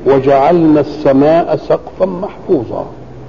وجعلنا السماء سقفا محفوظا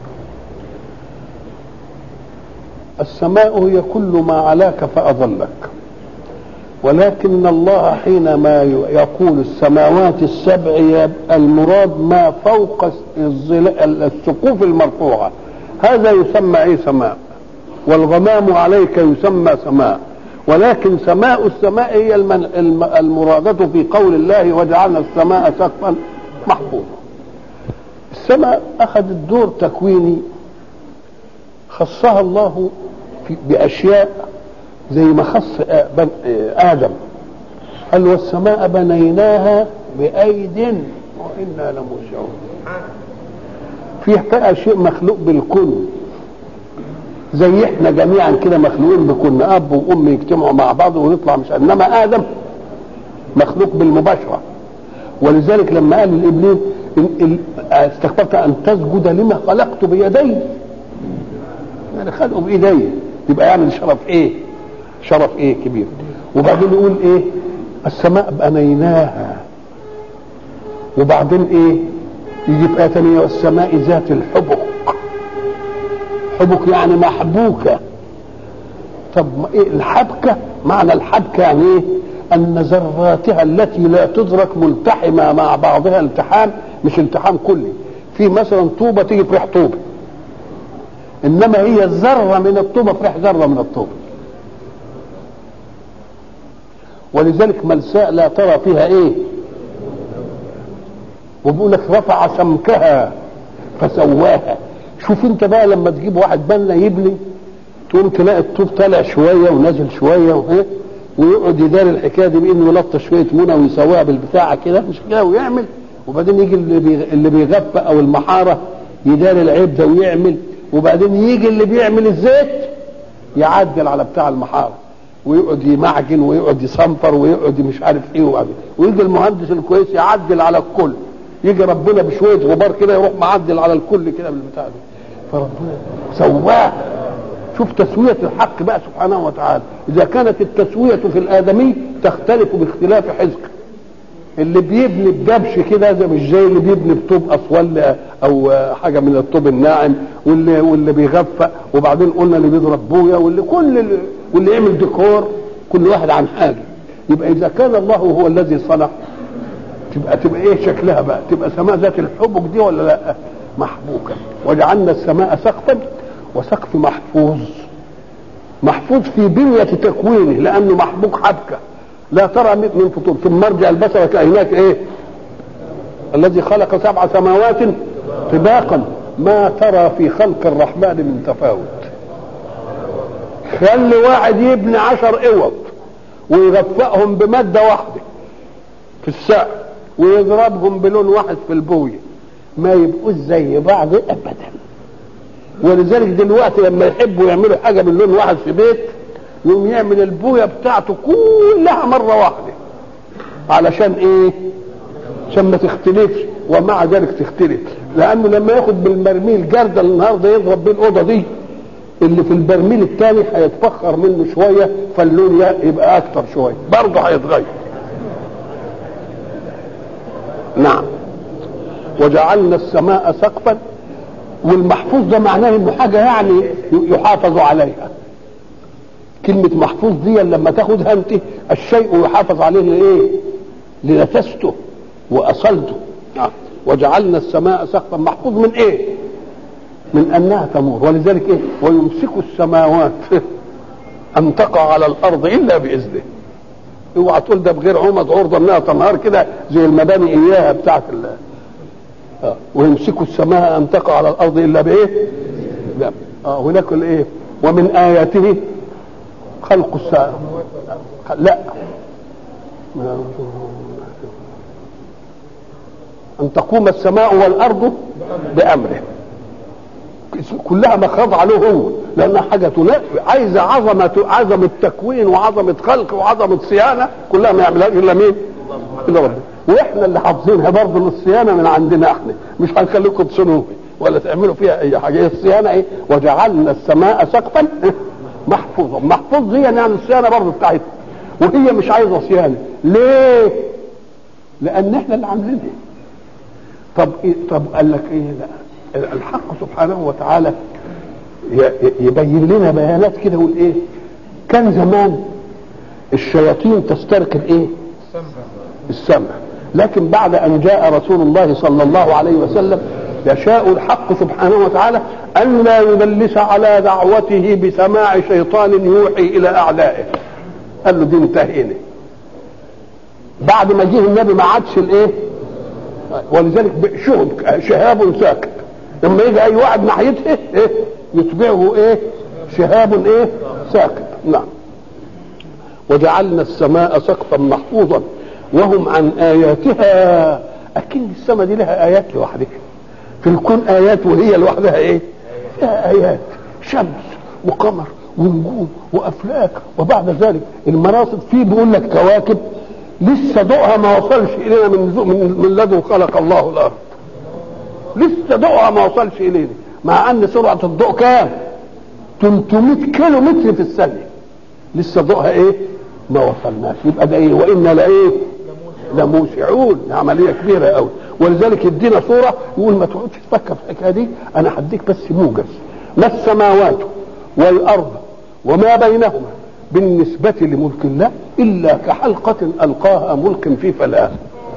السماء هي كل ما علاك فأظلك ولكن الله حينما يقول السماوات السبع المراد ما فوق السقوف المرفوعة هذا يسمى ايه سماء والغمام عليك يسمى سماء ولكن سماء السماء هي المرادة في قول الله وجعلنا السماء سقفا محفوظا السماء أخذت دور تكويني خصها الله بأشياء زي ما خص آدم قال والسماء بنيناها بأيد وإنا لموسعون في بقى شيء مخلوق بالكون زي احنا جميعا كده مخلوقين بكون اب وام يجتمعوا مع بعض ونطلع مش انما ادم مخلوق بالمباشره ولذلك لما قال لابليس استكبرت ان تسجد لما خلقت بيدي يعني خلقه بايدي يبقى يعمل شرف ايه شرف ايه كبير وبعدين يقول ايه السماء بنيناها وبعدين ايه يجي في ايه ثانيه والسماء ذات الحبك حبك يعني محبوكه طب ايه الحبكه معنى الحبكه يعني ايه ان ذراتها التي لا تدرك ملتحمه مع بعضها التحام مش التحام كلي في مثلا طوبه تيجي في ريح طوبه انما هي ذره من الطوبه في ريح ذره من الطوبه ولذلك ملساء لا ترى فيها ايه وبيقول لك رفع سمكها فسواها شوف انت بقى لما تجيب واحد بنا يبني تقوم تلاقي الطوب طالع شويه ونازل شويه وإيه ويقعد يداري الحكايه دي بانه يلطش شويه منى ويسويها بالبتاعه كده مش كده ويعمل وبعدين يجي اللي بي... اللي بيغفى او المحاره يداري العيب ده ويعمل وبعدين يجي اللي بيعمل الزيت يعدل على بتاع المحاره ويقعد يمعجن ويقعد يصنفر ويقعد مش عارف ايه وعارف. ويجي المهندس الكويس يعدل على الكل يجي ربنا بشويه غبار كده يروح معدل على الكل كده بالبتاع دي فربنا سواه شوف تسوية الحق بقى سبحانه وتعالى إذا كانت التسوية في الآدمي تختلف باختلاف حزق اللي بيبني بدبش كده ده مش زي اللي بيبني بطوب أصول أو حاجة من الطوب الناعم واللي واللي بيغفى وبعدين قلنا اللي بيضرب بويا واللي كل اللي واللي يعمل ديكور كل واحد عن حاجة يبقى إذا كان الله هو الذي صنع تبقى تبقى ايه شكلها بقى تبقى سماء ذات الحبك دي ولا لا محبوكة وجعلنا السماء سقفا وسقف محفوظ محفوظ في بنية تكوينه لأنه محبوك حبكة لا ترى من فطور ثم مرجع البصر تلاقي هناك ايه الذي خلق سبع سماوات طباقا ما ترى في خلق الرحمن من تفاوت خلي واحد يبني عشر اوض ويغفأهم بمادة واحدة في السقف ويضربهم بلون واحد في البوية ما يبقوش زي بعض ابدا ولذلك دلوقتي لما يحبوا يعملوا حاجه من لون واحد في بيت يقوم يعمل البويه بتاعته كلها مره واحده علشان ايه عشان ما تختلفش ومع ذلك تختلف لانه لما ياخد بالبرميل جرده النهارده يضرب بيه الاوضه دي اللي في البرميل الثاني هيتفخر منه شويه فاللون يبقى اكتر شويه برضه هيتغير نعم وجعلنا السماء سقفا والمحفوظ ده معناه انه حاجه يعني يحافظ عليها كلمة محفوظ دي لما تاخدها انت الشيء يحافظ عليه لايه؟ لنفسته واصلته نعم وجعلنا السماء سقفا محفوظ من ايه؟ من انها تمور ولذلك ايه؟ ويمسك السماوات ان تقع على الارض الا باذنه اوعى تقول ده بغير عمد عرضه انها تنهار كده زي المباني اياها بتاعت الله آه. ويمسك السماء ان تقع على الارض الا بايه؟ لا اه هناك الايه؟ ومن اياته خلق السماء لا ان تقوم السماء والارض بامره كلها مخاضعة له هو لانها حاجه عايزه عظمه عظمه تكوين وعظمه خلق وعظمه صيانه كلها ما يعملهاش الا مين؟ الا ربنا واحنا اللي حافظينها برضه الصيانه من عندنا احنا مش هنخليكم تصنوها ولا تعملوا فيها اي حاجه هي الصيانه ايه؟ وجعلنا السماء سقفا محفوظا محفوظ دي يعني الصيانه برضه بتاعتنا وهي مش عايزه صيانه ليه؟ لان احنا اللي عاملينها طب إيه طب قال لك ايه لا الحق سبحانه وتعالى يبين لنا بيانات كده يقول ايه كان زمان الشياطين تسترق الايه السمع لكن بعد ان جاء رسول الله صلى الله عليه وسلم يشاء الحق سبحانه وتعالى ان لا يدلس على دعوته بسماع شيطان يوحي الى اعدائه قال له دي انتهينا بعد ما جه النبي ما عادش الايه ولذلك شهب شهاب ساكت لما يجي اي واحد ناحيته ايه يتبعه ايه شهاب ايه ساكت نعم وجعلنا السماء سقفا محفوظا وهم عن اياتها اكيد السماء دي لها ايات لوحدها في الكون ايات وهي لوحدها ايه فيها ايات شمس وقمر ونجوم وافلاك وبعد ذلك المراصد فيه بيقول لك كواكب لسه ضوءها ما وصلش الينا من من, من لدن خلق الله الارض لسه ضوءها ما وصلش الينا مع ان سرعه الضوء كام 300 كيلو متر في الثانيه لسه ضوءها ايه ما وصلناش يبقى ده ايه وانا لايه لموسعون عمليه كبيره قوي ولذلك يدينا صوره يقول ما تقعدش تفكر في الحكايه دي انا هديك بس موجز ما السماوات والارض وما بينهما بالنسبة لملك الله إلا كحلقة ألقاها ملك في فلاة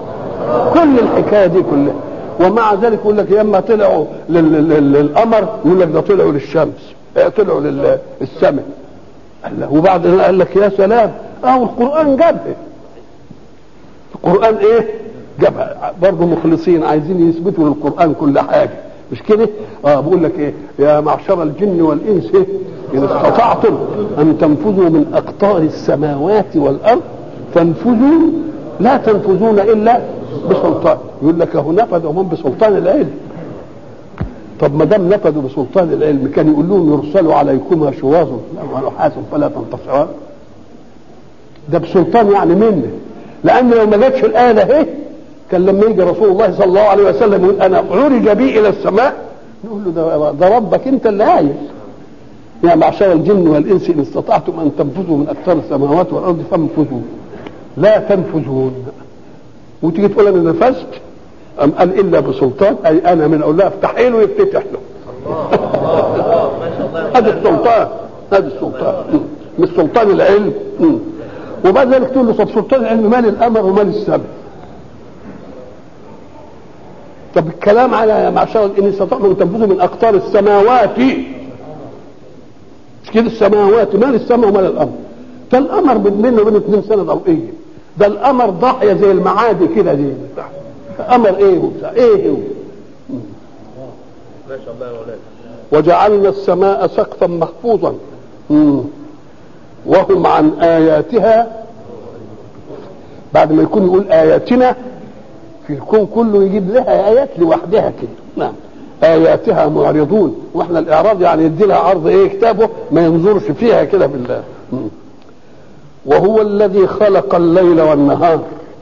كل الحكاية دي كلها ومع ذلك يقول لك لما طلعوا للقمر يقول لك ده طلعوا للشمس طلعوا للسماء وبعد قال لك يا سلام اه القرآن جابها القرآن ايه جابها برضه مخلصين عايزين يثبتوا للقرآن كل حاجة مش كده؟ اه بقول لك ايه؟ يا معشر الجن والانس إيه؟ ان استطعتم ان تنفذوا من اقطار السماوات والارض فانفذوا لا تنفذون الا بسلطان يقول لك اهو نفذوا هم بسلطان العلم طب ما دام نفذوا بسلطان العلم كان يقول لهم يرسلوا عليكما شواظ ونحاس فلا تنتصران ده بسلطان يعني منه لان لو ما جاتش الايه ده ايه كان لما يجي رسول الله صلى الله عليه وسلم يقول انا عرج بي الى السماء نقول له ده, ده ربك انت اللي عايز يا معشر الجن والانس ان استطعتم ان تنفذوا من اقطار السماوات والارض فانفذوا لا تنفذون وتيجي تقول انا نفذت ام قال الا بسلطان اي انا من اقول لها افتحي له يفتتح له هذا السلطان هذا السلطان مش سلطان العلم وبعد ذلك تقول له طب سلطان العلم مال الامر ومال السبب طب الكلام على معشر ان استطعتم ان تنفذوا من اقطار السماوات مش كده السماوات مال السماء ومال الامر ده القمر بيننا وبين اثنين سنه ضوئيه ده القمر ضاحيه زي المعادي كده دي قمر ايه وبتاع ايه هو ما شاء الله يا ولاد وجعلنا السماء سقفا محفوظا مم. وهم عن اياتها بعد ما يكون يقول اياتنا في الكون كله يجيب لها ايات لوحدها كده نعم اياتها معرضون واحنا الاعراض يعني يدي لها عرض ايه كتابه ما ينظرش فيها كده بالله وهو الذي خلق الليل والنهار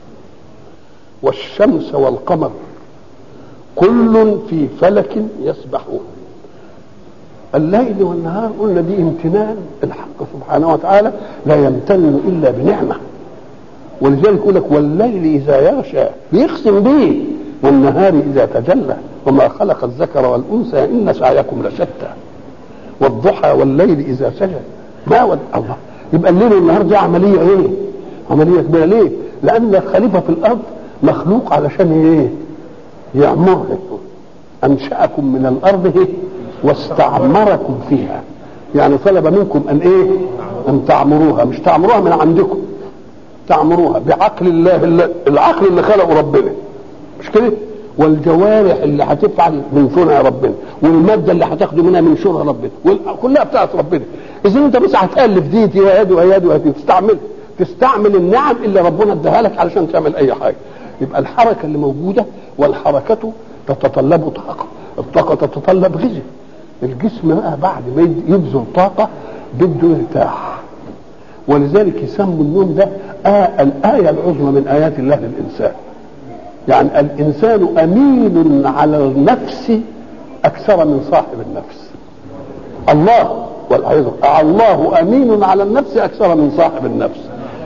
والشمس والقمر كل في فلك يسبحون الليل والنهار قلنا دي امتنان الحق سبحانه وتعالى لا يمتن الا بنعمه ولذلك يقول لك والليل اذا يغشى بيقسم به والنهار اذا تجلى وما خلق الذكر والانثى ان سعيكم لشتى والضحى والليل اذا سجى ما ود الله يبقى الليل والنهار دي عمليه ايه؟ عمليه كبيره ليه؟ لان الخليفه في الارض مخلوق علشان ايه؟ يعمرها انشاكم من الارض إيه؟ واستعمركم فيها يعني طلب منكم ان ايه؟ ان تعمروها مش تعمروها من عندكم تعمروها بعقل الله العقل اللي خلقه ربنا مش كده؟ والجوارح اللي هتفعل من صنع ربنا والماده اللي هتاخده منها من شرع ربنا كلها بتاعت ربنا اذا انت بس هتالف دي دي وهي دي وهي دي وهي دي تستعمل تستعمل النعم اللي ربنا اداها لك علشان تعمل اي حاجه يبقى الحركه اللي موجوده والحركه تتطلب طاقه الطاقه تتطلب غذاء الجسم بقى بعد ما يبذل طاقه بده يرتاح ولذلك يسموا النوم ده آه الآية العظمى من آيات الله للإنسان يعني الانسان امين على النفس اكثر من صاحب النفس الله والعياذ الله امين على النفس اكثر من صاحب النفس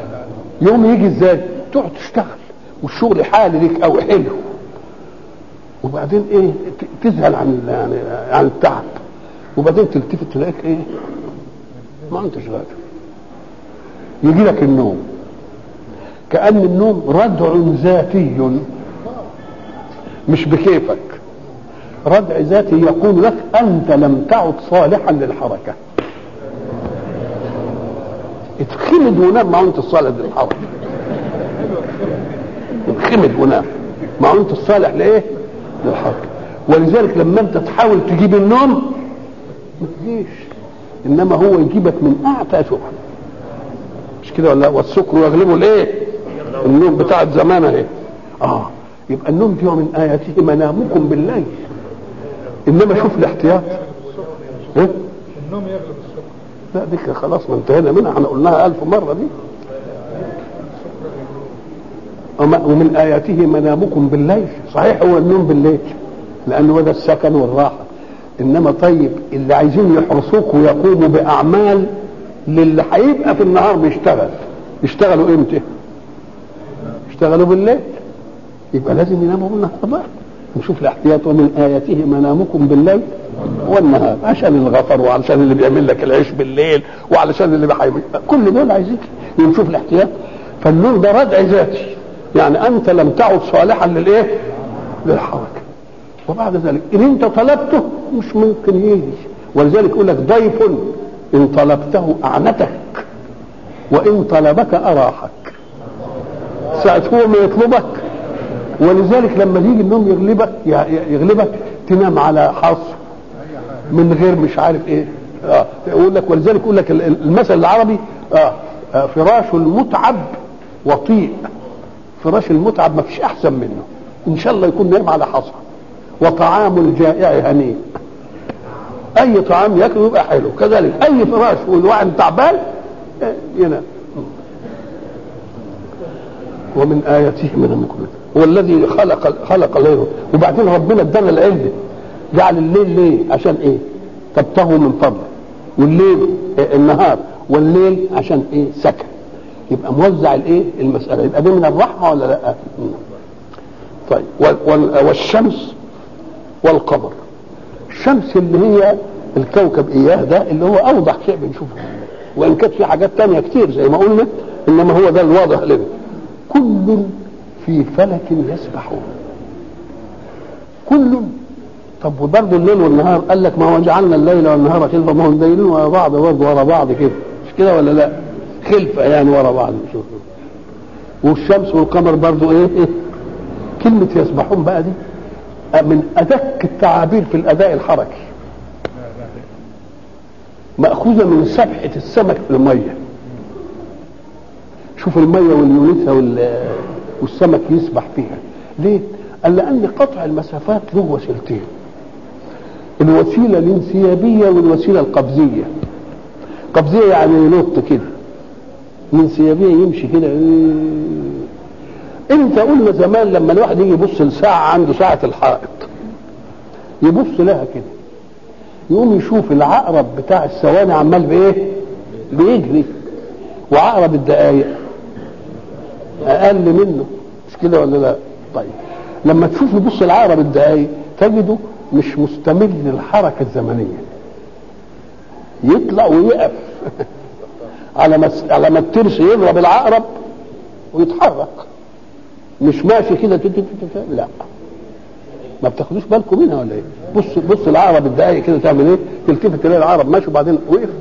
يوم يجي ازاي تقعد تشتغل والشغل حالي ليك او حلو وبعدين ايه ت- تذهل عن يعني عن التعب وبعدين تلتفت تلاقيك ايه ما انتش قادر يجي لك النوم كأن النوم ردع ذاتي مش بكيفك ردع ذاتي يقول لك أنت لم تعد صالحا للحركة اتخمد ونام ما انت الصالح للحركة اتخمد ونام ما انت الصالح لايه للحركة ولذلك لما انت تحاول تجيب النوم ما تجيش انما هو يجيبك من اعتى شبهه مش كده ولا لا؟ والسكر يغلبه الايه النوم بتاع زمان اهي اه يبقى النوم دي من اياته منامكم بالليل انما شوف الاحتياط ها؟ النوم يغلب السكر لا دي كده خلاص ما انتهينا منها احنا قلناها ألف مرة دي وما- ومن آياته منامكم بالليل صحيح هو النوم بالليل لأنه هو ده السكن والراحة إنما طيب اللي عايزين يحرسوك ويقوموا بأعمال للي هيبقى في النهار بيشتغل يشتغلوا إمتى؟ يشتغلوا بالليل يبقى لازم يناموا بالنهار بقى نشوف الاحتياط ومن آياته منامكم بالليل والنهار عشان الغفر وعشان اللي بيعمل لك العيش بالليل وعلشان اللي بيحيي كل دول عايزين نشوف الاحتياط فالنور ده ردع ذاتي يعني انت لم تعد صالحا للايه؟ للحركه وبعد ذلك ان انت طلبته مش ممكن يجي ولذلك يقول لك ضيف ان طلبته اعنتك وان طلبك اراحك ساعة هو ما يطلبك ولذلك لما يجي النوم يغلبك يغلبك تنام على حصر من غير مش عارف ايه اه يقول لك ولذلك يقول لك المثل العربي اه آه، فراش المتعب وطيء فراش المتعب ما فيش احسن منه ان شاء الله يكون نايم على حصى وطعام الجائع هنيء اي طعام ياكله يبقى حلو كذلك اي فراش والواحد تعبان آه، ينام ومن آياته منامكم هو الذي خلق خلق الليل وبعدين ربنا ادانا العلم جعل الليل ليه؟ عشان ايه؟ تبتغوا من فضله والليل آه، النهار والليل عشان ايه؟ سكن يبقى موزع الايه؟ المسألة يبقى دي من الرحمة ولا لا؟ مم. طيب وال- وال- والشمس والقمر الشمس اللي هي الكوكب اياه ده اللي هو اوضح شيء بنشوفه وان كانت في حاجات تانية كتير زي ما قلنا انما هو ده الواضح لنا كل في فلك يسبحون كل طب وبرضه الليل والنهار قال لك ما هو جعلنا الليل والنهار خلفه ما هو الليل ورا بعض برضه ورا بعض كده مش كده ولا لا؟ خلفه يعني ورا بعض شوف والشمس والقمر برضه ايه؟ ايه؟ كلمة يسبحون بقى دي من أدق التعابير في الأداء الحركي مأخوذة من سبحة السمك في المية شوف المية واليونسة وال- والسمك يسبح فيها ليه؟ قال لأن قطع المسافات له وسيلتين الوسيلة الانسيابية والوسيلة القفزية قفزية يعني ينط كده الانسيابية يمشي كده إيه. انت قلنا زمان لما الواحد يجي يبص لساعة عنده ساعة الحائط يبص لها كده يقوم يشوف العقرب بتاع الثواني عمال بايه بيجري وعقرب الدقايق اقل منه مش كده ولا لا طيب لما تشوف يبص العقرب الدقايق تجده مش مستمر للحركة الزمنية يطلع ويقف على ما على ما الترس يضرب العقرب ويتحرك مش ماشي كده تت- تت- تت- لا ما بتاخدوش بالكم منها ولا ايه بص بص العقرب الدقايق كده تعمل ايه تلتفت تلاقي العقرب ماشي وبعدين وقف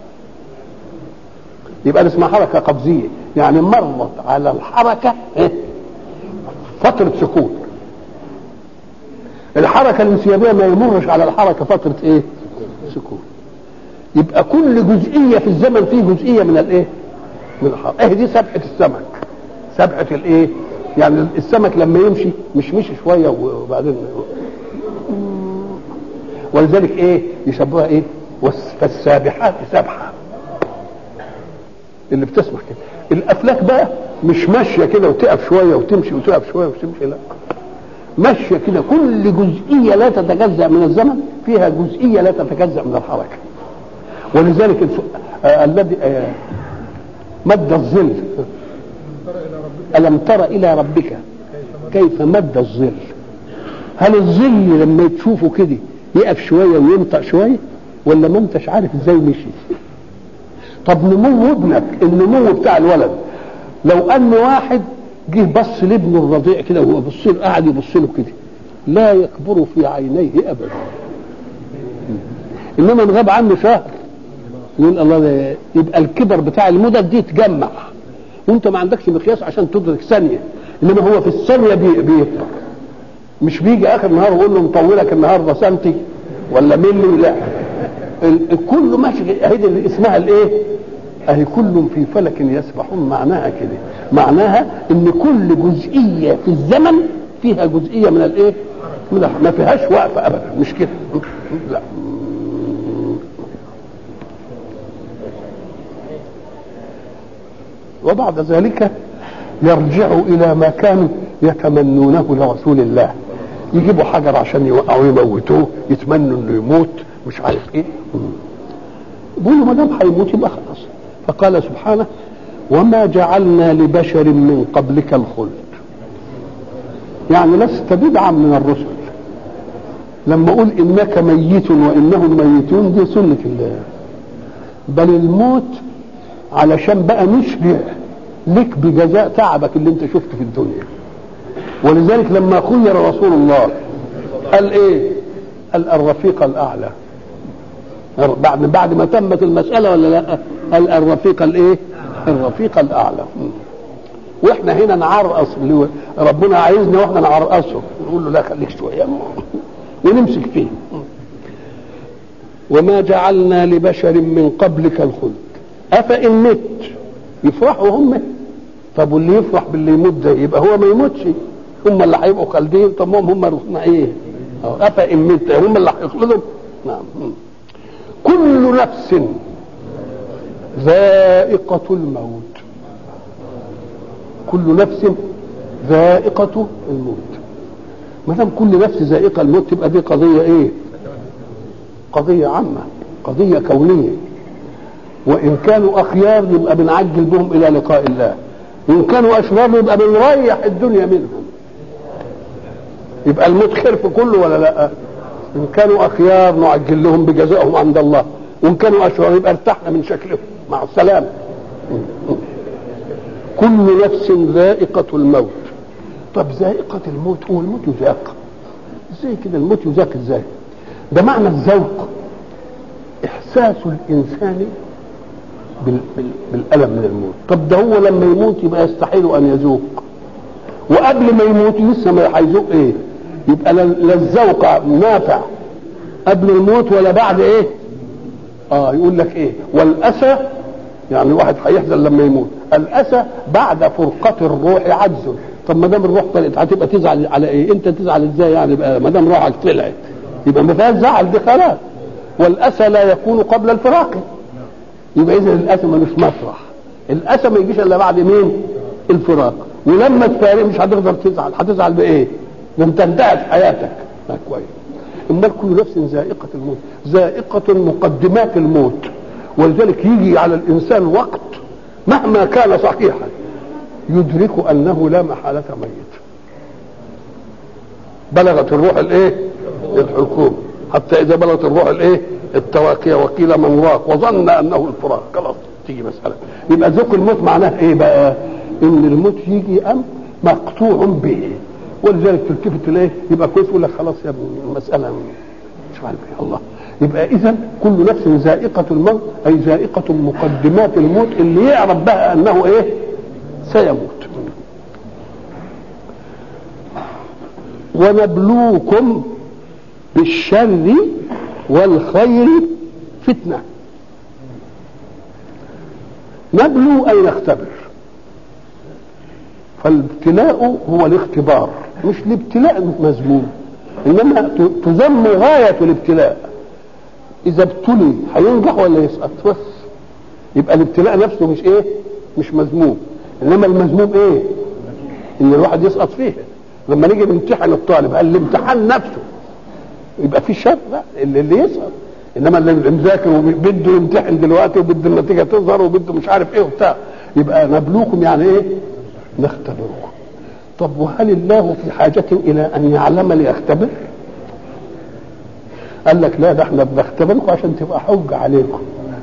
يبقى دي اسمها حركه قفزيه يعني مرت على الحركه إيه؟ فتره سكون الحركه الانسيابيه ما يمرش على الحركه فتره ايه سكون يبقى كل جزئيه في الزمن فيه جزئيه من الايه من الحركه ايه دي سبحه السمك سبحه الايه يعني السمك لما يمشي مش مشي شويه وبعدين ولذلك ايه يشبهها ايه والس- فالسابحات سبحه اللي بتسمع كده الافلاك بقى مش ماشيه كده وتقف شويه وتمشي وتقف شويه وتمشي لا ماشيه كده كل جزئيه لا تتجزا من الزمن فيها جزئيه لا تتجزا من الحركه ولذلك الف- آه الذي آه مد الظل ترى الى ربك ألم تر إلى ربك كيف مد الظل هل الظل لما تشوفه كده يقف شويه وينطق شويه ولا ما انتش عارف ازاي مشي طب نمو ابنك النمو بتاع الولد لو ان واحد جه بص لابنه الرضيع كده وهو بص له قاعد يبص له كده لا يكبر في عينيه ابدا انما ان غاب عنه شهر يقول الله ده يبقى الكبر بتاع المدد دي تجمع وانت ما عندكش مقياس عشان تدرك ثانيه انما هو في الثانيه بي بيكبر مش بيجي اخر النهار ويقول له مطولك النهارده سنتي ولا ملي لا ال- كله ماشي اهي دي اللي اسمها الايه؟ اهي كل في فلك يسبحون معناها كده معناها ان كل جزئيه في الزمن فيها جزئيه من الايه؟ من الح- ما فيهاش وقفه ابدا مش كده لا وبعد ذلك يرجعوا الى ما كانوا يتمنونه لرسول الله يجيبوا حجر عشان يوقعوا يموتوه يتمنوا انه يموت مش عارف ايه بيقولوا ما دام هيموت يبقى خلاص فقال سبحانه وما جعلنا لبشر من قبلك الخلد يعني لست بدعا من الرسل لما اقول انك ميت وانهم ميتون دي سنه الله بل الموت علشان بقى نشبع لك بجزاء تعبك اللي انت شفته في الدنيا ولذلك لما خير رسول الله قال ايه قال الرفيق الاعلى بعد بعد ما تمت المساله ولا لا قال الرفيق الايه الرفيق الاعلى واحنا هنا نعرقص اللي ربنا عايزنا واحنا نعرقصه نقول له لا خليك شويه ونمسك فيه وما جعلنا لبشر من قبلك الخلد افان مت يفرحوا هم طب واللي يفرح باللي يموت ده يبقى هو ما يموتش هم اللي هيبقوا خالدين طب هم هم رسنا ايه افان مت هم اللي هيخلدهم نعم كل نفس ذائقة الموت كل نفس ذائقة الموت ما دام كل نفس ذائقة الموت تبقى دي قضية ايه؟ قضية عامة قضية كونية وإن كانوا أخيار يبقى بنعجل بهم إلى لقاء الله وإن كانوا أشرار يبقى بنريح الدنيا منهم يبقى الموت خير في كله ولا لا؟ إن كانوا أخيار نعجل لهم بجزائهم عند الله وإن كانوا أشرار يبقى ارتحنا من شكلهم مع السلامة كل نفس ذائقة الموت طب ذائقة الموت هو الموت يذاق ازاي كده الموت يذاق ازاي ده معنى الذوق احساس الانسان بال... بال... بالالم من الموت طب ده هو لما يموت يبقى يستحيل ان يذوق وقبل ما يموت لسه ما هيذوق ايه يبقى لا لا الذوق نافع قبل الموت ولا بعد ايه اه يقول لك ايه والاسى يعني واحد هيحزن لما يموت الاسى بعد فرقه الروح عجز طب ما دام الروح طلعت هتبقى تزعل على ايه انت تزعل ازاي يعني بقى ما دام روحك طلعت يبقى ما فيهاش زعل دي خلاص والاسى لا يكون قبل الفراق يبقى اذا الاسى ملوش مفرح الاسى ما يجيش الا بعد مين الفراق ولما تفارق مش هتقدر تزعل هتزعل بايه ده انت انتهت حياتك لا كويس امال كل نفس ذائقه الموت ذائقه مقدمات الموت ولذلك يجي على الانسان وقت مهما كان صحيحا يدرك انه لا محاله ميت بلغت الروح الايه الحكوم حتى اذا بلغت الروح الايه التواقية وقيل من راق وظن انه الفراق خلاص تيجي مساله يبقى ذوق الموت معناه ايه بقى ان الموت يجي ام مقطوع به ولذلك تلتفت اليه يبقى كويس يقول لك خلاص يا ابني المساله مش عارف ايه الله يبقى اذا كل نفس ذائقه الموت اي ذائقه مقدمات الموت اللي يعرف بها انه ايه سيموت ونبلوكم بالشر والخير فتنه نبلو اي نختبر فالابتلاء هو الاختبار مش الابتلاء مذموم انما تذم غايه الابتلاء اذا ابتلي هينجح ولا يسقط بس يبقى الابتلاء نفسه مش ايه مش مذموم انما المذموم ايه ان الواحد يسقط فيه لما نيجي نمتحن الطالب قال الامتحان نفسه يبقى في شر لا اللي, اللي يسقط انما اللي مذاكر وبده يمتحن دلوقتي وبده النتيجه تظهر وبده مش عارف ايه وبتاع يبقى نبلوكم يعني ايه نختبركم طب وهل الله في حاجة إلى أن يعلم ليختبر؟ قال لك لا ده احنا بنختبركم عشان تبقى حجة عليكم.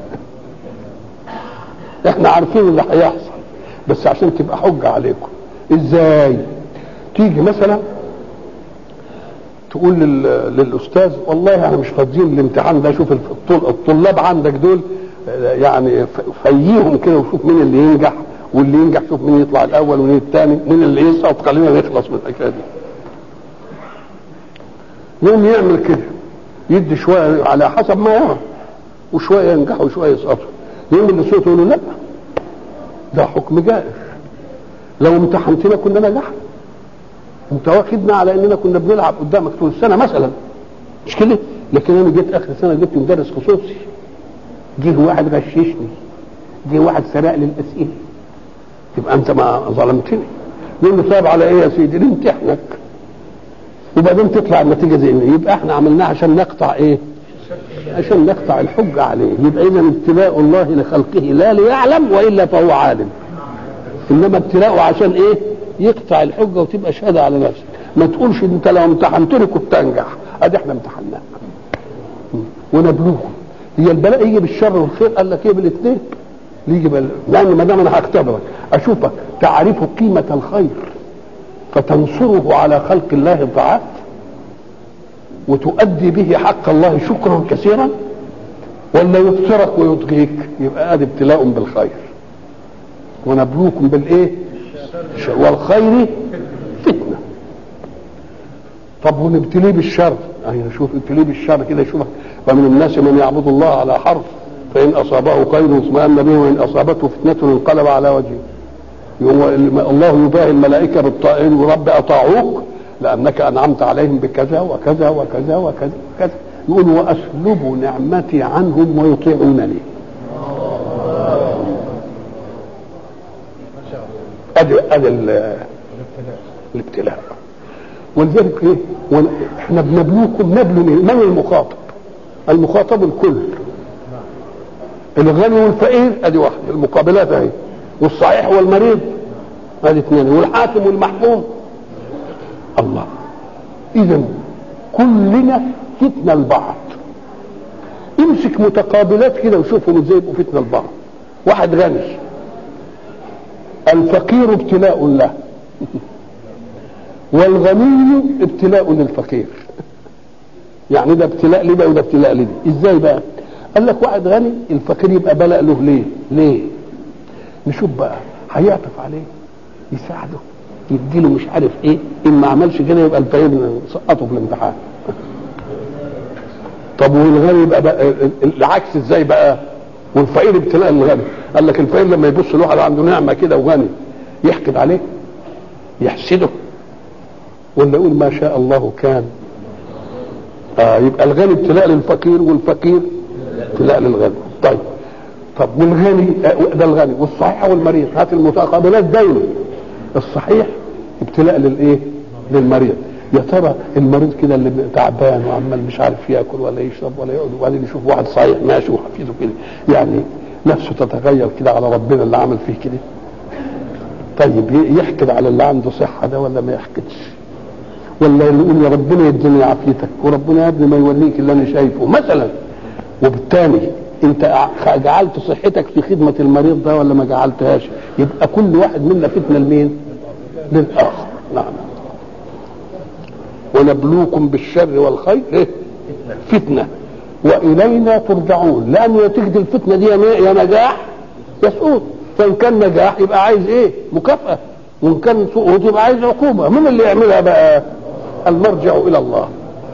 احنا عارفين اللي هيحصل بس عشان تبقى حجة عليكم. ازاي؟ تيجي مثلا تقول لل- للاستاذ والله انا مش فاضيين الامتحان ده شوف الط- الطلاب عندك دول آه، يعني ف- فيهم كده وشوف مين اللي ينجح واللي ينجح شوف مين يطلع الاول ومين الثاني مين اللي يسقط خلينا نخلص من الحكايه دي يوم يعمل كده يدي شويه على حسب ما يرى وشويه ينجحوا وشويه يسقطوا يوم اللي صوته يقول له لا ده حكم جائر لو امتحنتنا كنا نجحنا انت واخدنا على اننا كنا بنلعب قدامك طول السنه مثلا مش كده لكن انا جيت اخر سنه جبت مدرس خصوصي جه واحد غششني جه واحد سرق لي الاسئله يبقى انت ما ظلمتني يقول له طيب على ايه يا سيدي نمتحنك وبعدين تطلع النتيجه زي ما يبقى احنا عملناها عشان نقطع ايه عشان نقطع الحجه عليه يبقى اذا ابتلاء الله لخلقه لا ليعلم والا فهو عالم انما ابتلاؤه عشان ايه يقطع الحجه وتبقى شهاده على نفسك ما تقولش انت لو امتحنتني كنت انجح ادي احنا امتحناك ونبلوكم هي البلاء يجي بالشر والخير قال لك ايه بالاثنين يجي بال... لان ما دام انا هختبرك اشوفك تعرف قيمه الخير فتنصره على خلق الله الضعاف وتؤدي به حق الله شكرا كثيرا ولا يبصرك ويطغيك يبقى ادي ابتلاء بالخير ونبلوكم بالايه والخير فتنه طب ونبتليه بالشر يعني شوف ابتليه بالشر كده يشوفك ومن الناس من يعبد الله على حرف فان اصابه خير اطمأن به وان اصابته فتنه انقلب على وجهه يقوم الله يباهي الملائكه بالطائعين ورب اطاعوك لانك انعمت عليهم بكذا وكذا وكذا وكذا وكذا يقول واسلب نعمتي عنهم ويطيعونني ادي ادي ال- الابتلاء ولذلك ايه ون- احنا بنبلوكم نبلو مين؟ من المخاطب المخاطب الكل الغني والفقير ادي واحد المقابلات اهي والصحيح والمريض ادي اثنين والحاكم والمحكوم الله اذا كلنا فتنه لبعض امسك متقابلات كده وشوفهم ازاي يبقوا فتنه لبعض واحد غني الفقير ابتلاء له والغني ابتلاء للفقير يعني ده ابتلاء لي ده وده ابتلاء لي ازاي بقى قال لك واحد غني الفقير يبقى بلاء له ليه ليه نشوف بقى هيعطف عليه يساعده يديله مش عارف ايه ان ما عملش كده يبقى الفقير سقطه في الامتحان طب والغني يبقى بقى العكس ازاي بقى والفقير ابتلاء للغني قال لك الفقير لما يبص لواحد عنده نعمه كده وغني يحقد عليه يحسده ولا يقول ما شاء الله كان آه يبقى الغني ابتلاء للفقير والفقير ابتلاء للغني طيب طب والغني آه ده الغني والصحيح والمريض هات المتقابلات دايما الصحيح ابتلاء للايه للمريض يا ترى المريض كده اللي تعبان وعمال مش عارف ياكل ولا يشرب ولا يقعد وبعدين يشوف واحد صحيح ماشي وحفيده كده يعني نفسه تتغير كده على ربنا اللي عمل فيه كده طيب يحقد على اللي عنده صحه ده ولا ما يحقدش ولا يقول يا ربنا يديني عافيتك وربنا يا ابني ما يوليك اللي انا شايفه مثلا وبالتالي انت جعلت صحتك في خدمه المريض ده ولا ما جعلتهاش يبقى كل واحد منا فتنه لمين للاخر نعم ونبلوكم بالشر والخير إيه؟ فتنه والينا ترجعون لان نتيجه الفتنه دي يا نجاح يا سقوط فان كان نجاح يبقى عايز ايه مكافاه وان كان سقوط يبقى عايز عقوبه مين اللي يعملها بقى المرجع الى الله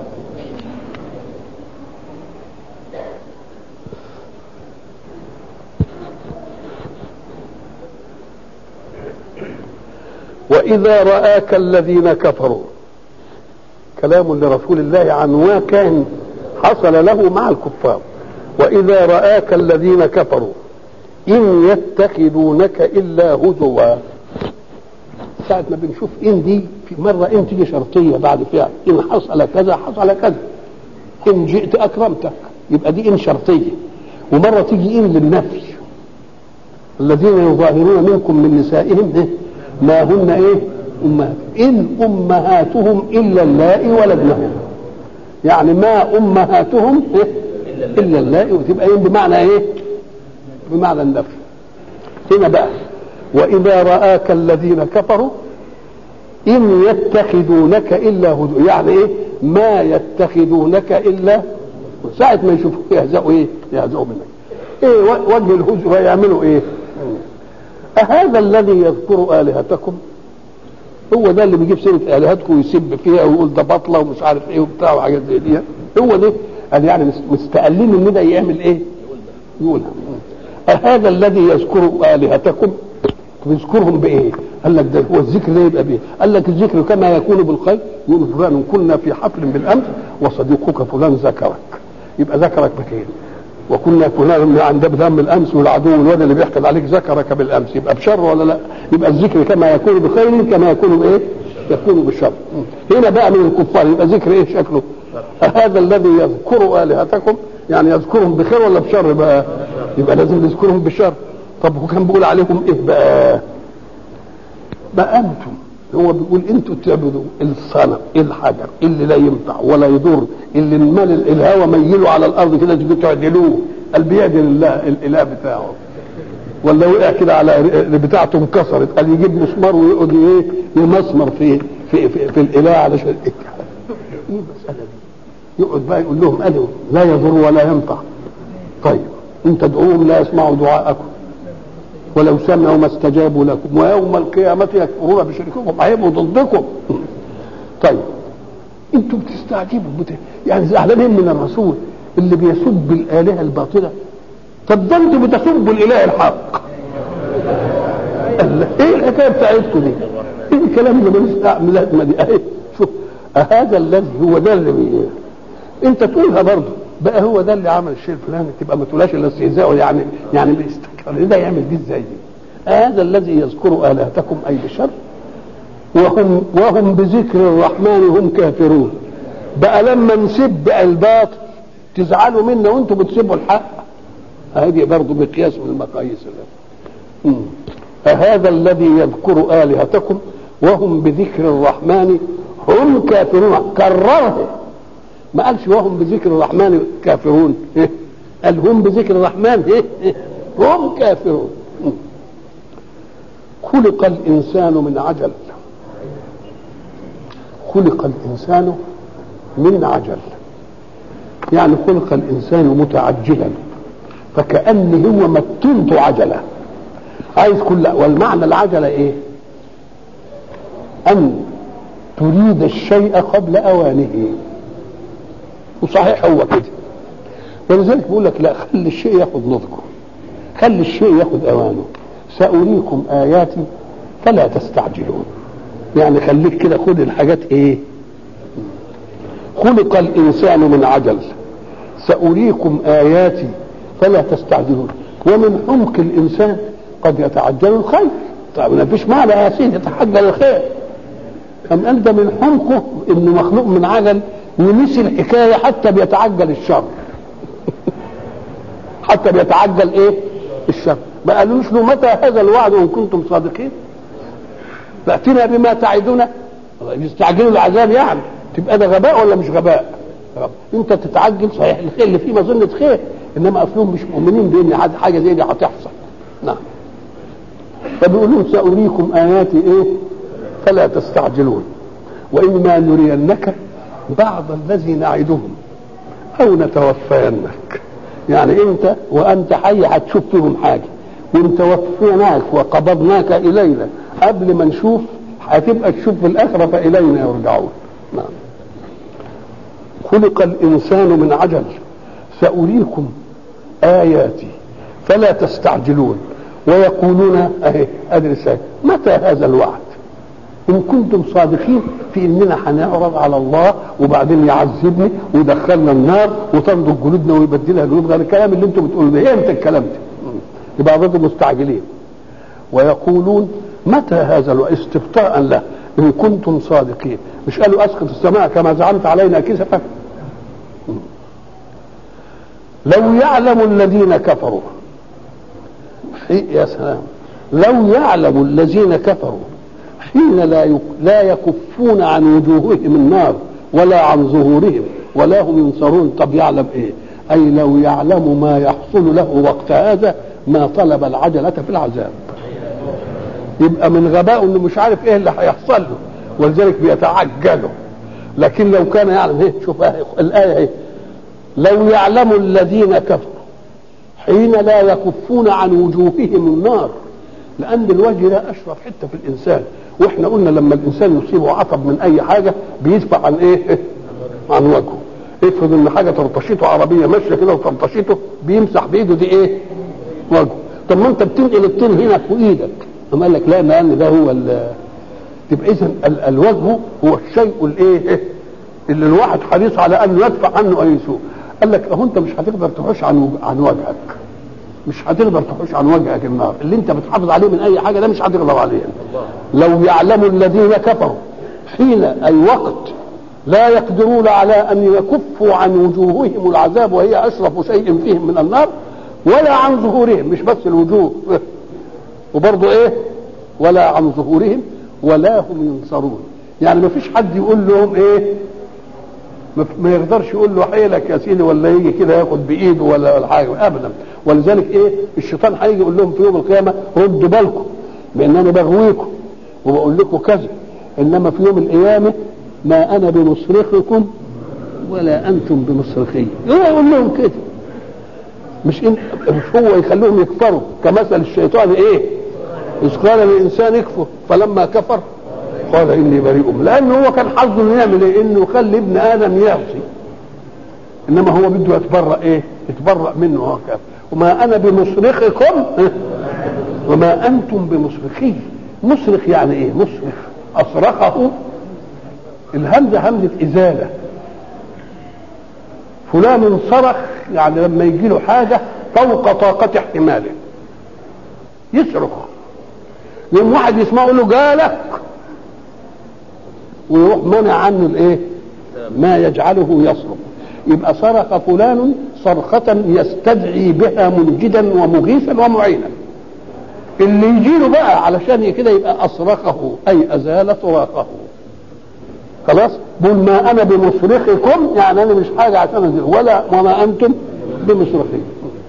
واذا راك الذين كفروا كلام لرسول الله عن واقع حصل له مع الكفار واذا راك الذين كفروا ان يتخذونك الا هزوا ساعة ما بنشوف ان دي في مرة ان تيجي شرطية بعد فعل ان حصل كذا حصل كذا ان جئت اكرمتك يبقى دي ان شرطية ومرة تيجي ان للنفي الذين يظاهرون منكم من نسائهم إيه؟ ما هن ايه امهات ان امهاتهم الا اللائي ولدنهم يعني ما امهاتهم إيه؟ الا اللائي وتبقى إيه بمعنى ايه بمعنى النفي هنا بقى واذا راك الذين كفروا ان يتخذونك الا هدوء يعني ايه ما يتخذونك الا ساعة ما يشوفوك يهزأوا ايه يهزأوا منك ايه وجه الهزء ويعملوا ايه أهذا الذي يذكر آلهتكم هو ده اللي بيجيب سيرة آلهتكم ويسب فيها ويقول ده بطلة ومش عارف ايه وبتاع وحاجات زي دي هو ده قال يعني مستقلين ان ده يعمل ايه يقولها أهذا الذي يذكر آلهتكم بيذكرهم بايه؟ قال لك ده هو الذكر ده يبقى بايه؟ قال لك الذكر كما يكون بالخير يقول فلان كنا في حفل بالامس وصديقك فلان ذكرك يبقى ذكرك بخير وكنا فلان عند ذم الامس والعدو الواد اللي بيحقد عليك ذكرك بالامس يبقى بشر ولا لا؟ يبقى الذكر كما يكون بخير كما يكون بايه؟ يكون بالشر. هنا بقى من الكفار يبقى ذكر ايه شكله؟ هذا الذي يذكر الهتكم يعني يذكرهم بخير ولا بشر بقى؟ يبقى لازم نذكرهم بشر. طب هو كان بيقول عليهم ايه بقى؟ بقى انتم هو بيقول انتوا تعبدوا الصنم الحجر اللي لا ينفع ولا يضر اللي المال الهوى ميله على الارض كده تيجوا تعدلوه قال بيعدل الله الاله بتاعه ولا وقع كده على بتاعته انكسرت قال يجيب مسمار ويقعد ايه يمسمر في في في, في الاله علشان ايه المساله دي يقعد بقى يقول لهم قالوا لا يضر ولا ينفع طيب ان تدعوهم لا يسمعوا دعاءكم ولو سمعوا ما استجابوا لكم ويوم القيامة يكفرون بشرككم هيبقوا ضدكم طيب انتوا بتستعجبوا بت... يعني زعلانين من الرسول اللي بيسب الآلهة الباطلة طب ده انتوا بتسبوا الإله الحق ايه الحكاية بتاعتكم دي؟ ايه الكلام اللي ملوش لازمة دي؟ اهي شوف هذا الذي هو ده اللي بي... انت تقولها برضه بقى هو ده اللي عمل الشيء الفلاني تبقى ما تقولهاش الا استهزاء يعني يعني بيستكبر ده يعمل دي ازاي دي؟ هذا الذي يذكر الهتكم اي بشر وهم وهم بذكر الرحمن هم كافرون بقى لما نسب الباطل تزعلوا منا وانتم بتسبوا الحق هذه برضه مقياس من المقاييس هذا الذي يذكر الهتكم وهم بذكر الرحمن هم كافرون كررها ما قالش وهم بذكر الرحمن كافرون قال هم بذكر الرحمن هم كافرون خلق الإنسان من عجل خلق الإنسان من عجل يعني خلق الإنسان متعجلا فكأن هو متنت عجلة عايز كل والمعنى العجلة إيه؟ أن تريد الشيء قبل أوانه وصحيح هو كده ولذلك بيقول لك لا خلي الشيء ياخذ نضجه خلي الشيء ياخذ اوانه ساريكم اياتي فلا تستعجلون يعني خليك كده خد الحاجات ايه خلق الانسان من عجل ساريكم اياتي فلا تستعجلون ومن حمق الانسان قد يتعجل الخير طيب ما فيش معنى يا سيدي يتعجل الخير أم قال ده من حمقه انه مخلوق من عجل ونسي الحكايه حتى بيتعجل الشر حتى بيتعجل ايه الشر ما قالوش له متى هذا الوعد ان كنتم صادقين فاتنا بما تعدنا يستعجلوا العذاب يعني تبقى ده غباء ولا مش غباء انت تتعجل صحيح الخير اللي فيه مظنه خير انما اصلهم مش مؤمنين بان حاجه زي دي هتحصل نعم فبيقولون ساريكم اياتي ايه فلا تستعجلون واما نرينك بعض الذي نعدهم او نتوفينك يعني انت وانت حي هتشوف فيهم حاجه وان توفيناك وقبضناك الينا قبل ما نشوف هتبقى تشوف في الاخره فالينا يرجعون نعم خلق الانسان من عجل ساريكم اياتي فلا تستعجلون ويقولون اهي ادرس متى هذا الوعد ان كنتم صادقين في اننا هنعرض على الله وبعدين يعذبني ويدخلنا النار وتنضج جلودنا ويبدلها جلود غير الكلام اللي انتم بتقولوا ده امتى الكلام ده؟ يبقى برضه مستعجلين ويقولون متى هذا الوقت استبطاء له ان كنتم صادقين مش قالوا اسقط السماء كما زعمت علينا كسفا لو يعلم الذين كفروا يا سلام لو يعلم الذين كفروا حين لا يك... لا يكفون عن وجوههم النار ولا عن ظهورهم ولا هم ينصرون طب يعلم ايه اي لو يعلم ما يحصل له وقت هذا ما طلب العجلة في العذاب يبقى من غبائه انه مش عارف ايه اللي هيحصل له ولذلك بيتعجله لكن لو كان يعلم ايه شوف الايه ايه لو يعلم الذين كفروا حين لا يكفون عن وجوههم النار لان الوجه ده اشرف حته في الانسان واحنا قلنا لما الانسان يصيبه عطب من اي حاجه بيدفع عن ايه عن وجهه افرض ان حاجه ترتشيته عربيه ماشيه كده وترتشيته بيمسح بايده دي ايه وجهه طب ما انت بتنقل الطين هنا في ايدك قام قال لك لا لان ده هو تبقى اذا الوجه هو الشيء الايه اللي الواحد حريص على ان يدفع عنه اي سوء قال لك اهو انت مش هتقدر تحوش عن عن وجهك مش هتقدر تحوش عن وجهك النار اللي انت بتحافظ عليه من اي حاجه ده مش هتقدر عليه لو يعلم الذين كفروا حين اي وقت لا يقدرون على ان يكفوا عن وجوههم العذاب وهي اشرف شيء فيهم من النار ولا عن ظهورهم مش بس الوجوه وبرضه ايه ولا عن ظهورهم ولا هم ينصرون يعني ما فيش حد يقول لهم ايه ما يقدرش يقول له حيلك يا سيدي ولا يجي كده ياخد بايده ولا ولا حاجه ابدا ولذلك ايه الشيطان هيجي يقول لهم في يوم القيامه ردوا بالكم بان انا بغويكم وبقول لكم كذا انما في يوم القيامه ما انا بمصرخكم ولا انتم بمصرخي يقول لهم كده مش إن مش هو يخليهم يكفروا كمثل الشيطان ايه إذ قال الإنسان اكفر فلما كفر قال إني بريء لأنه هو كان حظه إنه يعمل إيه؟ إنه يخلي ابن آدم يعصي إنما هو بده يتبرأ إيه؟ يتبرأ منه هو كافر وما أنا بمصرخكم وما أنتم بمصرخي مصرخ يعني إيه؟ مصرخ أصرخه الهمزة همزة إزالة فلان صرخ يعني لما يجي له حاجة فوق طاقة احتماله يصرخ يوم واحد يسمعه يقول له جالك ويروح منع عنه الايه ما يجعله يصرخ يبقى صرخ فلان صرخة يستدعي بها منجدا ومغيثا ومعينا اللي يجي له بقى علشان كده يبقى أصرخه أي أزال صراخه خلاص بقول ما أنا بمصرخكم يعني أنا مش حاجة عشان أنزل ولا وما أنتم بمصرخي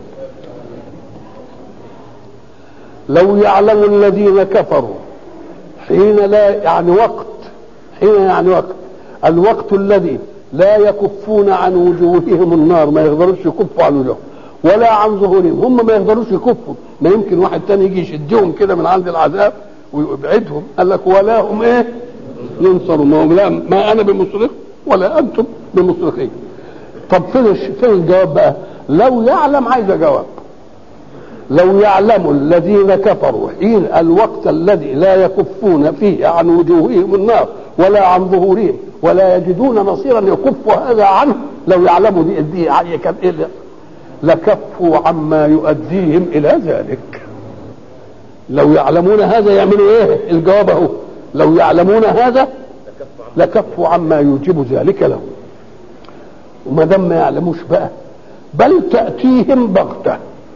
لو يعلم الذين كفروا حين لا يعني وقت حين يعني وقت الوقت الذي لا يكفون عن وجوههم النار ما يقدروش يكفوا عن وجوههم ولا عن ظهورهم هم ما يقدروش يكفوا ما يمكن واحد تاني يجي يشدهم كده من عند العذاب ويبعدهم قال لك ولا هم ايه ينصروا ما هم لا ما انا بمصرخ ولا انتم بمصرخين طب فين فين الجواب بقى لو يعلم عايز جواب لو يعلم الذين كفروا حين الوقت الذي لا يكفون فيه عن وجوههم النار ولا عن ظهورهم ولا يجدون نصيرا يكف هذا عنه لو يعلموا دي دي كان إيه لكفوا عما يؤديهم الى ذلك لو يعلمون هذا يعملوا ايه الجواب اهو لو يعلمون هذا لكفوا عما يوجب ذلك لهم وما دام ما يعلموش بقى بل تاتيهم بغته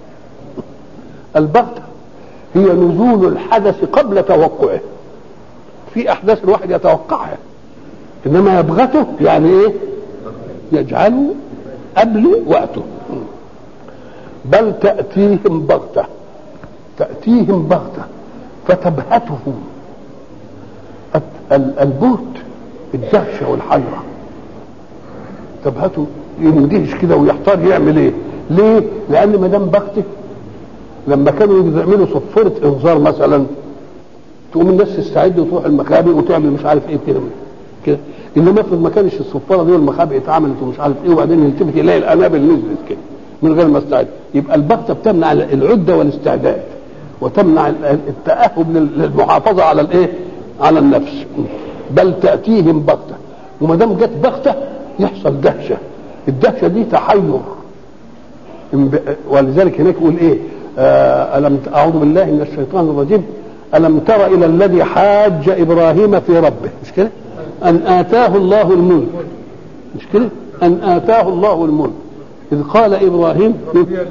البغته هي نزول الحدث قبل توقعه في احداث الواحد يتوقعها انما يبغته يعني ايه يجعله قبل وقته بل تأتيهم بغتة تأتيهم بغتة فتبهتهم البهت الدهشة والحيرة تبهته يندهش كده ويحتار يعمل ايه ليه لان ما دام بغته لما كانوا يعملوا صفورة انذار مثلا تقوم الناس تستعد وتروح المخابئ وتعمل مش عارف ايه كده كده انما افرض ما كانش الصفاره دي والمخابئ اتعملت ومش عارف ايه وبعدين يلتفت يلاقي الانابل نزلت كده من غير ما استعد يبقى البغته بتمنع العده والاستعداد وتمنع التاهب للمحافظه على الايه؟ على النفس بل تاتيهم بغته وما دام جت بغته يحصل دهشه الدهشه دي تحير ولذلك هناك يقول ايه؟ آه الم اعوذ بالله من الشيطان الرجيم الم تر الى الذي حاج ابراهيم في ربه مش كده؟ ان اتاه الله الملك مش كده؟ ان اتاه الله الملك إذ قال إبراهيم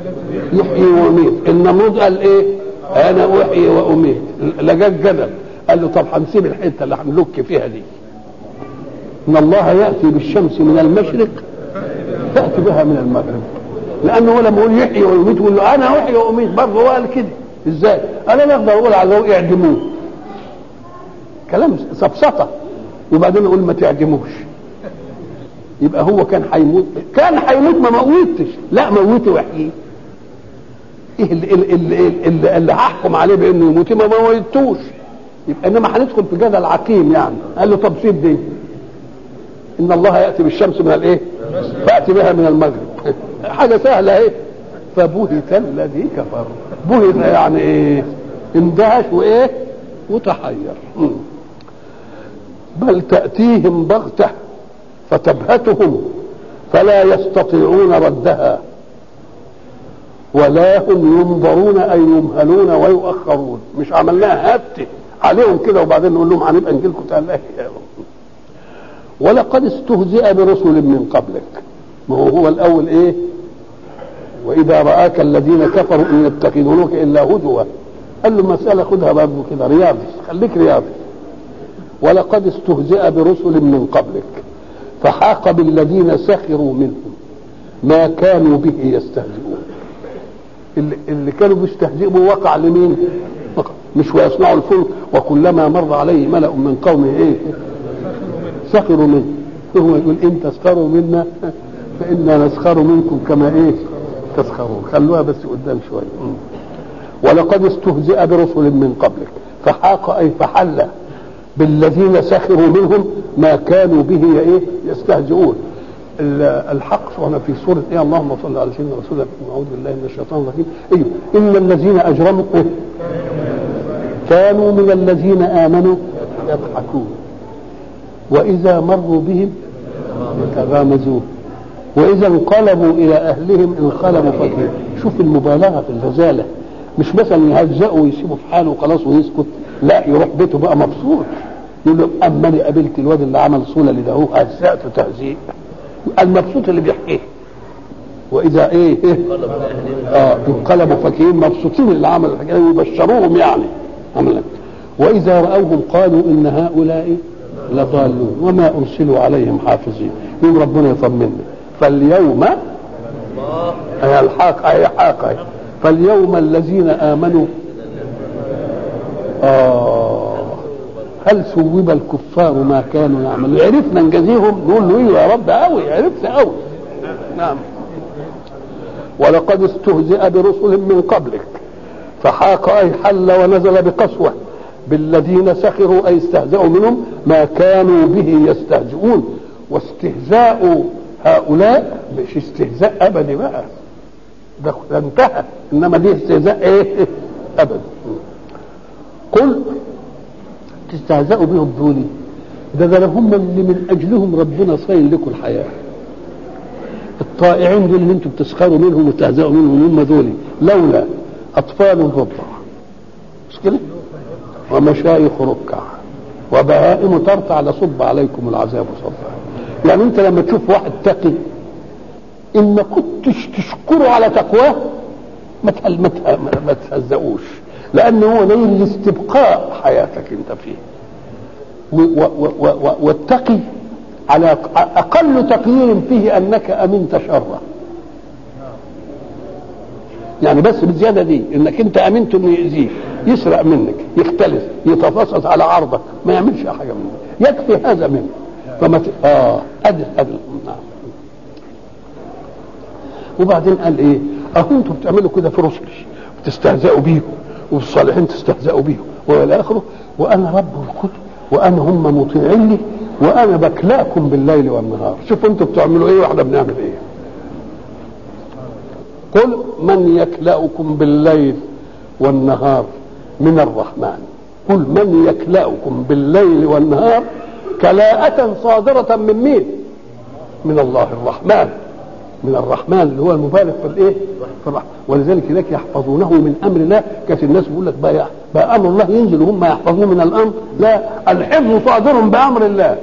يحيي ويميت النمرود قال إيه؟ أنا أحيي وأميت لجاج جدل قال له طب هنسيب الحته اللي هنلك فيها دي ان الله ياتي بالشمس من المشرق تاتي بها من المغرب لانه هو لما يقول يحيي ويميت يقول له انا احيي واميت برضه هو قال كده ازاي؟ انا ما اقدر اقول على اعدموه كلام سفسطه وبعدين يقول ما تعدموش يبقى هو كان هيموت كان هيموت ما موتش لا موته واحييه ايه اللي, اللي, اللي, اللي هحكم عليه بانه يموت ما موتوش يبقى انما هندخل في جدل عقيم يعني قال له طب سيب دي ان الله ياتي بالشمس من الايه؟ فاتي بها من المغرب حاجه سهله ايه؟ فبهت الذي كفر بهت يعني ايه؟ اندهش وايه؟ وتحير بل تاتيهم بغته فتبهتهم فلا يستطيعون ردها ولا هم ينظرون اي يمهلون ويؤخرون مش عملناها هبت عليهم كده وبعدين نقول لهم هنبقى نجي لكم تعالى ولقد استهزئ برسل من قبلك ما هو هو الاول ايه واذا راك الذين كفروا ان يتخذونك الا هزوا قال له مساله خدها برضه كده رياضي خليك رياضي ولقد استهزئ برسل من قبلك فحاق بالذين سخروا منهم ما كانوا به يستهزئون اللي, اللي كانوا بيستهزئوا وقع لمين مش ويصنعوا الفلك وكلما مر عليه ملأ من قومه ايه سخروا منه هو يقول ان تسخروا منا فانا نسخر منكم كما ايه تسخرون خلوها بس قدام شويه ولقد استهزئ برسل من قبلك فحاق اي فحل بالذين سخروا منهم ما كانوا به ايه يستهزئون الحق وانا في سوره ايه اللهم صل على سيدنا رسول الله اعوذ بالله من الشيطان الرجيم ايوه ان الذين اجرموا كانوا من الذين امنوا يضحكون واذا مروا بهم يتغامزون واذا انقلبوا الى اهلهم انقلبوا فكين شوف المبالغه في الرزاله مش مثلا يهزقوا ويسيبوا في حاله وخلاص ويسكت لا يروح بيته بقى مبسوط يقول له اما انا قابلت الواد اللي عمل صوله اللي ده هو هزقته تهزيق المبسوط اللي بيحكيه واذا ايه, إيه؟ اه انقلبوا فكين مبسوطين اللي عملوا الحكايه ويبشروهم يعني عملا واذا راوهم قالوا ان هؤلاء لضالون وما ارسلوا عليهم حافظين يوم ربنا يطمنا فاليوم اي الحاق اي حاق فاليوم الذين امنوا آه هل ثوب الكفار ما كانوا يعملون عرفنا نجازيهم نقول له ايوه يا رب قوي عرفت قوي نعم ولقد استهزئ برسل من قبلك فحاق اي حل ونزل بقسوه بالذين سخروا اي استهزأوا منهم ما كانوا به يستهزئون واستهزاء هؤلاء مش استهزاء ابدي بقى ده انتهى انما دي استهزاء ايه ابدا قل تستهزئوا بهم دولي ده ده هم اللي من اجلهم ربنا صاين لكم الحياه الطائعين دول اللي انتم بتسخروا منهم وتهزئوا منهم هم دول لولا اطفال رضع مش كده ومشايخ ركع وبهائم ترتع لصب عليكم العذاب صبا يعني انت لما تشوف واحد تقي ان ما كنتش تشكره على تقواه ما ما تهزقوش لان هو نيل لاستبقاء حياتك انت فيه والتقي على اقل تقدير فيه انك امنت شره يعني بس بالزياده دي انك انت امنت انه يأذيك يسرق منك يختلس يتفصص على عرضك ما يعملش حاجه منك يكفي هذا منه فما ت... اه ادل ادل نعم وبعدين قال ايه اهو انتم بتعملوا كده في رسلي بتستهزئوا بيهم وفي الصالحين تستهزئوا بيهم والى اخره وانا رب الكتب وانا هم مطيعين لي وانا بكلاكم بالليل والنهار شوفوا انتم بتعملوا ايه واحنا بنعمل ايه قل من يكلأكم بالليل والنهار من الرحمن قل من يكلأكم بالليل والنهار كلاءة صادرة من مين؟ من الله الرحمن من الرحمن اللي هو المبالغ في الايه؟ في الرحمن ولذلك هناك يحفظونه من امر الله كانت الناس بيقول لك بقى, بقى امر الله ينزل وهم يحفظون من الامر لا الحفظ صادر بامر الله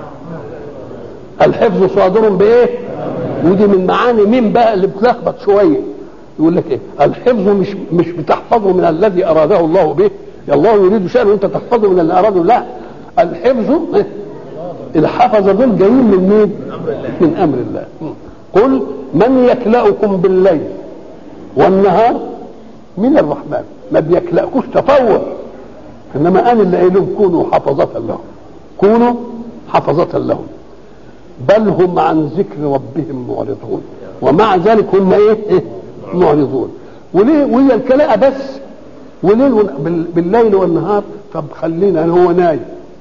الحفظ صادر بايه؟ ودي من معاني مين بقى اللي بتلخبط شويه يقول لك ايه الحفظ مش مش بتحفظه من الذي اراده الله به الله يريد شأن وانت تحفظه من اللي اراده لا الحفظ الحفظ دول جايين من مين؟ من امر الله قل من يكلأكم بالليل والنهار من الرحمن ما بيكلأكوش تطور انما انا اللي قايل لهم كونوا حفظة لهم كونوا حفظة لهم بل هم عن ذكر ربهم معرضون ومع ذلك هم ايه, إيه؟ معرضون وليه وهي الكلاء بس وليل ون- بالليل والنهار طب خلينا هو نايم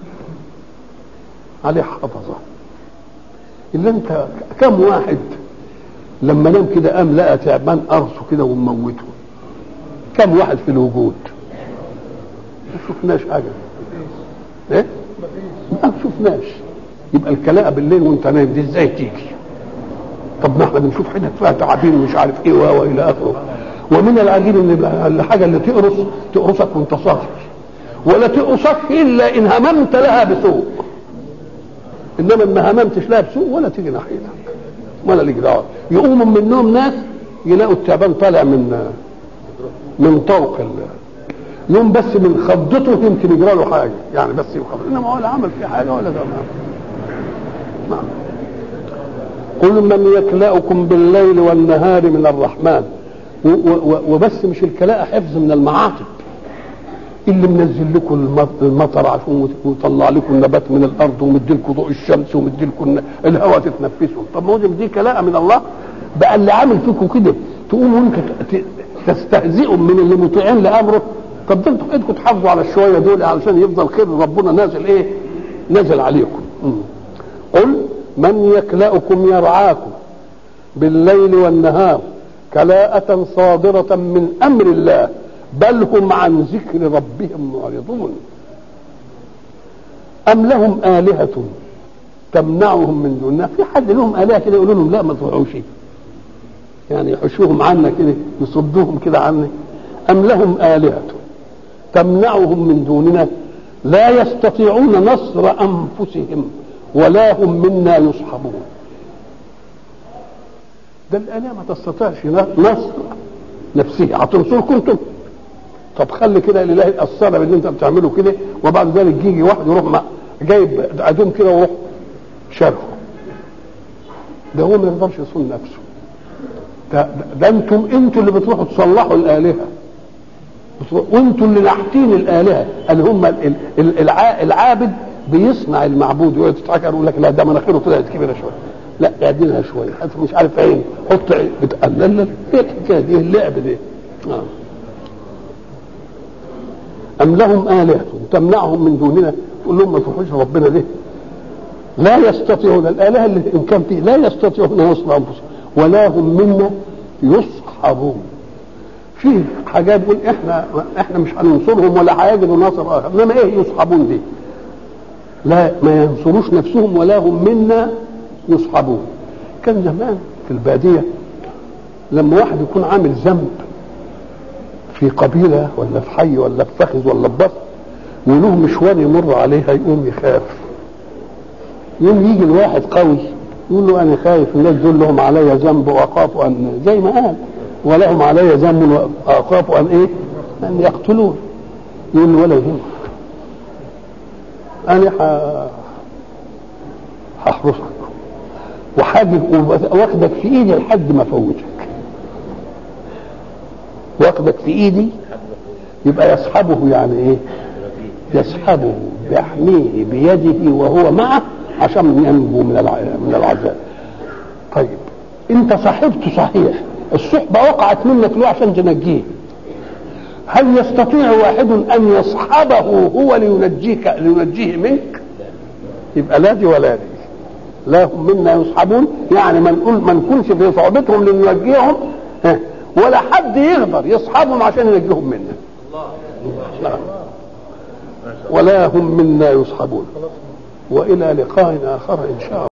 عليه حفظه اللي انت كم واحد لما نام كده قام لقى تعبان قرصه كده وموته كم واحد في الوجود ما شفناش حاجه ايه ما شفناش يبقى الكلاء بالليل وانت نايم دي ازاي تيجي طب ما احنا بنشوف حتت فيها تعابين ومش عارف ايه و الى اخره ومن العجيب ان الحاجه اللي تقرص تقرصك وانت صاحي ولا تقرصك الا ان هممت لها بسوء انما ما هممتش لها بسوء ولا تيجي ناحيتك ولا ليك دعوه يقوموا من النوم ناس يلاقوا التعبان طالع من من طوق ال يوم بس من خضته يمكن يجرى له حاجه يعني بس يخض انما ولا عمل فيه حاجه ولا ده نعم قل من يكلأكم بالليل والنهار من الرحمن و- و- وبس مش الكلاء حفظ من المعاطب اللي منزل لكم المط- المطر عشان ويطلع لكم النبات من الارض ومدي لكم ضوء الشمس ومدي لكم الهواء تتنفسوا طب ما هو دي كلاء من الله بقى اللي عامل فيكم كده تقوموا انتوا ت- تستهزئوا من اللي مطيعين لامره طب ده انتوا في ايدكم تحافظوا على الشويه دول علشان يفضل خير ربنا نازل ايه؟ نازل عليكم مم. قل من يكلأكم يرعاكم بالليل والنهار كلاءة صادرة من أمر الله بل هم عن ذكر ربهم معرضون أم لهم آلهة تمنعهم من دوننا في حد لهم آلهة كده يقولوا لهم لا ما تروحوش يعني يحشوهم عنا كده يصدوهم كده عنا أم لهم آلهة تمنعهم من دوننا لا يستطيعون نصر أنفسهم ولا هم منا يصحبون ده الآلهة ما تستطيعش نصر نفسه هتنصركم انتم طب خلي كده الاله يأثرنا باللي انت بتعمله كده وبعد ذلك يجي واحد يروح مع جايب عدوم كده ويروح شرفه ده هو ما يقدرش يصون نفسه ده, ده, ده انتم انتوا اللي بتروحوا تصلحوا الالهه وانتوا اللي ناحتين الالهه اللي هم ال- ال- الع- العابد بيصنع المعبود يقعد يتحكى يقول لك لا ده مناخيره طلعت كبيره شويه لا اعدلها شويه حط مش عارف عين حط عين بتقلل لا لا ايه الحكايه دي إيه اللعب دي آه. ام لهم الهه تمنعهم من دوننا تقول لهم ما تروحوش ربنا ليه لا يستطيعون الالهه اللي ان كان فيه لا يستطيعون نصر انفسهم ولا هم منا يصحبون في حاجات يقول احنا احنا مش هننصرهم ولا هيجدوا نصر اخر انما ايه يصحبون دي لا ما ينصروش نفسهم ولا هم منا يصحبون كان زمان في الباديه لما واحد يكون عامل ذنب في قبيله ولا في حي ولا في فخذ ولا في بطن وله مشوار يمر عليها يقوم يخاف يوم يجي الواحد قوي يقول له انا خايف الناس دول لهم علي ذنب واخاف ان زي ما قال ولهم علي ذنب واخاف ان ايه؟ ان يقتلون يقول له ولا يهمك انا ح- هحرسك وحاجب واخدك في ايدي لحد ما فوتك واخدك في ايدي يبقى يصحبه يعني ايه يسحبه بيحميه بيده وهو معه عشان ينجو من الع- من العذاب طيب انت صاحبته صحيح الصحبه وقعت منك له عشان تنجيه هل يستطيع واحد ان يصحبه هو لينجيك لينجيه منك يبقى لا دي ولا دي لا هم منا يصحبون يعني ما نقول ما نكونش في صعوبتهم لننجيهم ها، ولا حد يقدر يصحبهم عشان ينجيهم منا نعم. ولا هم منا يصحبون والى لقاء اخر ان شاء الله